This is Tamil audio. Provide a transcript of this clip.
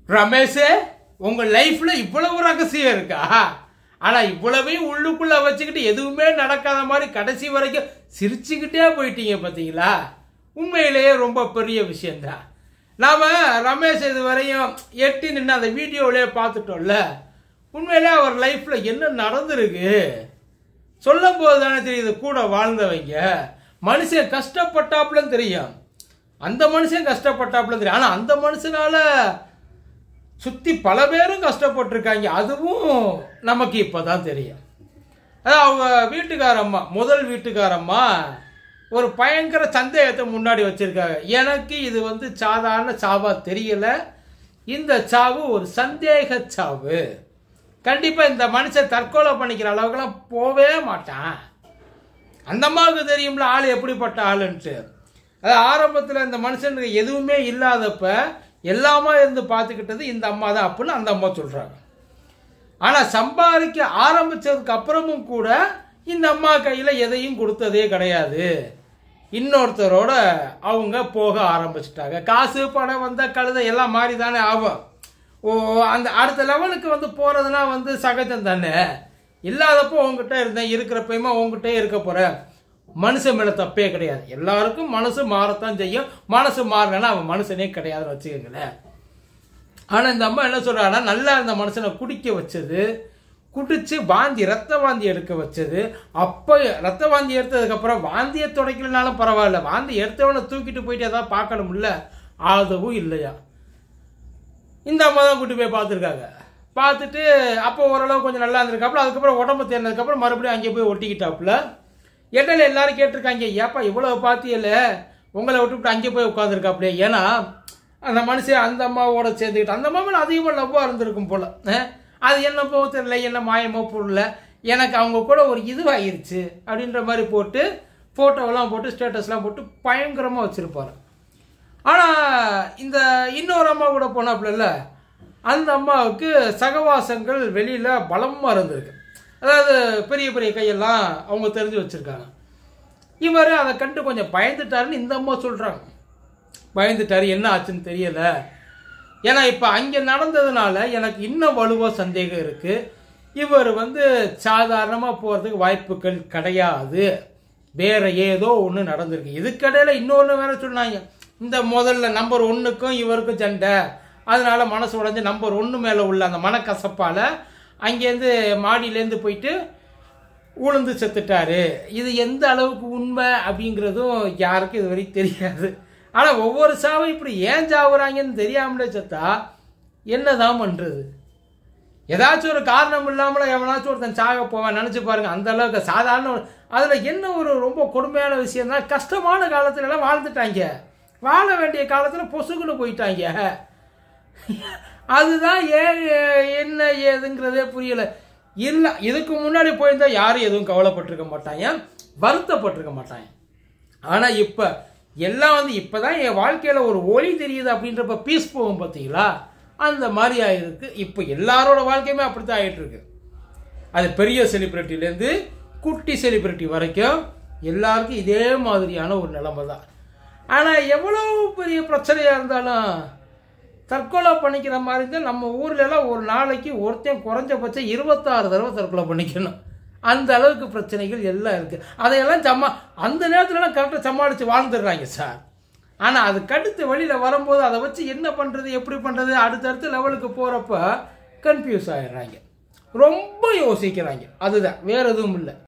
ரமேஷே உங்க லைஃப்ல இவ்வளவு ரகசியம் இருக்கா ஆனா இவ்வளவையும் உள்ளுக்குள்ள வச்சுக்கிட்டு எதுவுமே நடக்காத மாதிரி கடைசி வரைக்கும் சிரிச்சுக்கிட்டே போயிட்டீங்க பாத்தீங்களா உண்மையிலேயே ரொம்ப பெரிய விஷயம்தான் நாம ரமேஷ் இது வரையும் எட்டி நின்று அந்த வீடியோவிலே பார்த்துட்டோம்ல உண்மையிலே அவர் லைஃப்ல என்ன நடந்திருக்கு சொல்லும் போது தானே தெரியுது கூட வாழ்ந்தவங்க மனுஷன் கஷ்டப்பட்டாப்புலன்னு தெரியும் அந்த மனுஷன் கஷ்டப்பட்டாப்புலன்னு தெரியும் ஆனா அந்த மனுஷனால சுத்தி பல பேரும் கஷ்டப்பட்டிருக்காங்க அதுவும் நமக்கு இப்பதான் தெரியும் அதான் அவங்க வீட்டுக்காரம்மா முதல் வீட்டுக்காரம்மா ஒரு பயங்கர சந்தேகத்தை முன்னாடி வச்சிருக்காங்க எனக்கு இது வந்து சாதாரண சாவா தெரியல இந்த சாவு ஒரு சந்தேக சாவு கண்டிப்பா இந்த மனுஷன் தற்கொலை பண்ணிக்கிற அளவுக்குலாம் போவே மாட்டான் அந்த அம்மாவுக்கு தெரியும்ல ஆள் எப்படிப்பட்ட ஆளுன்ட்டு அது ஆரம்பத்தில் இந்த மனுஷனுக்கு எதுவுமே இல்லாதப்ப எல்லாமா இருந்து பார்த்துக்கிட்டது இந்த அம்மா தான் அப்படின்னு அந்த அம்மா சொல்றாங்க ஆனா சம்பாதிக்க ஆரம்பிச்சதுக்கு அப்புறமும் கூட இந்த அம்மா கையில எதையும் கொடுத்ததே கிடையாது இன்னொருத்தரோட அவங்க போக ஆரம்பிச்சிட்டாங்க காசு பணம் வந்த கழுதை எல்லாம் மாறி தானே ஆகும் ஓ அந்த அடுத்த லெவலுக்கு வந்து போறதுனா வந்து சகஜம் தானே இல்லாதப்போ உங்ககிட்ட இருந்தேன் இருக்கிறப்பயுமா உங்ககிட்ட இருக்க போற மனுஷன் மேல தப்பே கிடையாது எல்லாருக்கும் மனசு மாறத்தான் செய்யும் மனசு மாறலன்னா அவன் மனுஷனே கிடையாதுன்னு வச்சுக்கோங்களேன் ஆனா இந்த அம்மா என்ன சொல்றாங்கன்னா நல்லா இருந்த மனுஷனை குடிக்க வச்சது குடிச்சு வாந்தி ரத்த வாந்தி எடுக்க வச்சது அப்போ ரத்த வாந்தி எடுத்ததுக்கு அப்புறம் வாந்தியை துடைக்கலனாலும் பரவாயில்ல வாந்தி எடுத்தவனை தூக்கிட்டு போயிட்டு ஏதாவது பார்க்கணும்ல அதுவும் இல்லையா இந்த அம்மா தான் கூட்டி போய் பார்த்துருக்காங்க பார்த்துட்டு அப்போ ஓரளவு கொஞ்சம் நல்லா இருந்திருக்காப்புல அதுக்கப்புறம் உடம்பு தேர்ந்ததுக்கப்புறம் மறுபடியும் அங்கே போய் ஒட்டிக்கிட்டாப்புல இடையில எல்லாரும் கேட்டிருக்காங்க ஏப்பா இவ்வளவு பார்த்தியல உங்களை விட்டுவிட்டு அங்கே போய் உட்காந்துருக்காப்புல ஏன்னா அந்த மனுஷன் அந்த அம்மாவோட சேர்ந்துக்கிட்டு அந்த அம்மா மேலே அதிகமாக லவ்வாக இருந்திருக்கும் போல அஹ், அது என்ன போக தெரியல என்ன மாயமோ பொருள் எனக்கு அவங்க கூட ஒரு இதுவாயிருச்சு அப்படின்ற மாதிரி போட்டு ஃபோட்டோவெல்லாம் போட்டு ஸ்டேட்டஸ்லாம் போட்டு பயங்கரமாக வச்சுருப்பாரு ஆனால் இந்த இன்னொரு அம்மா கூட போனாப்புல அந்த அம்மாவுக்கு சகவாசங்கள் வெளியில் பலமாக இருந்திருக்கு அதாவது பெரிய பெரிய கையெல்லாம் அவங்க தெரிஞ்சு வச்சுருக்காங்க இவர் அதை கண்டு கொஞ்சம் பயந்துட்டாருன்னு இந்த அம்மா சொல்கிறாங்க பயந்துட்டாரு என்ன ஆச்சுன்னு தெரியல ஏன்னா இப்போ அங்கே நடந்ததுனால எனக்கு இன்னும் வலுவாக சந்தேகம் இருக்கு இவர் வந்து சாதாரணமாக போகிறதுக்கு வாய்ப்புகள் கிடையாது வேற ஏதோ ஒன்று நடந்திருக்கு இதுக்கடையில் இன்னொன்று வேற சொன்னாங்க இந்த முதல்ல நம்பர் ஒன்றுக்கும் இவருக்கும் சண்டை அதனால மனசு உடைஞ்சு நம்பர் ஒன்று மேலே உள்ள அந்த மனக்கசப்பால் அங்கேருந்து மாடியிலேருந்து போயிட்டு உளுந்து செத்துட்டாரு இது எந்த அளவுக்கு உண்மை அப்படிங்கிறதும் யாருக்கும் இது வரைக்கும் தெரியாது ஆனால் ஒவ்வொரு சாவும் இப்படி ஏன் சாவுறாங்கன்னு தெரியாமலே செத்தா என்னதான் பண்ணுறது ஏதாச்சும் ஒரு காரணம் இல்லாமல் எவனாச்சும் ஒருத்தன் சாக போவான் நினச்சி பாருங்க அந்த அளவுக்கு சாதாரண ஒரு- அதுல என்ன ஒரு ரொம்ப கொடுமையான விஷயம்னா கஷ்டமான காலத்துல எல்லாம் வாழ்ந்துட்டாங்க வாழ வேண்டிய காலத்துல பொசுக்குன்னு போயிட்டாங்க அதுதான் ஏன் என்ன ஏதுங்கிறதே புரியல இல்ல இதுக்கு முன்னாடி போயிருந்தா யாரும் எதுவும் கவலைப்பட்டிருக்க மாட்டாங்க வருத்தப்பட்டிருக்க மாட்டாங்க ஆனா இப்ப எல்லாம் வந்து இப்பதான் என் வாழ்க்கையில ஒரு ஒளி தெரியுது அப்படின்றப்ப பீஸ் போகும் பார்த்தீங்களா அந்த மாதிரி ஆயிருக்கு இப்போ எல்லாரோட வாழ்க்கையுமே அப்படித்தான் ஆயிட்டு இருக்கு அது பெரிய செலிபிரிட்டிலேருந்து குட்டி செலிபிரிட்டி வரைக்கும் எல்லாருக்கும் இதே மாதிரியான ஒரு நிலைமை தான் ஆனால் எவ்வளோ பெரிய பிரச்சனையாக இருந்தாலும் தற்கொலை பண்ணிக்கிற மாதிரி இருந்தால் நம்ம ஊர்ல எல்லாம் ஒரு நாளைக்கு ஒருத்தன் குறைஞ்சபட்சம் இருபத்தாறு தடவை தற்கொலை பண்ணிக்கணும் அந்த அளவுக்கு பிரச்சனைகள் எல்லாம் இருக்குது அதையெல்லாம் சமா அந்த நேரத்துலலாம் கரெக்டாக சமாளித்து வாழ்ந்துடுறாங்க சார் ஆனால் அதுக்கு அடுத்து வெளியில் வரும்போது அதை வச்சு என்ன பண்ணுறது எப்படி பண்ணுறது அடுத்தடுத்த லெவலுக்கு போகிறப்ப கன்ஃபியூஸ் ஆயிடுறாங்க ரொம்ப யோசிக்கிறாங்க அதுதான் வேற எதுவும் இல்லை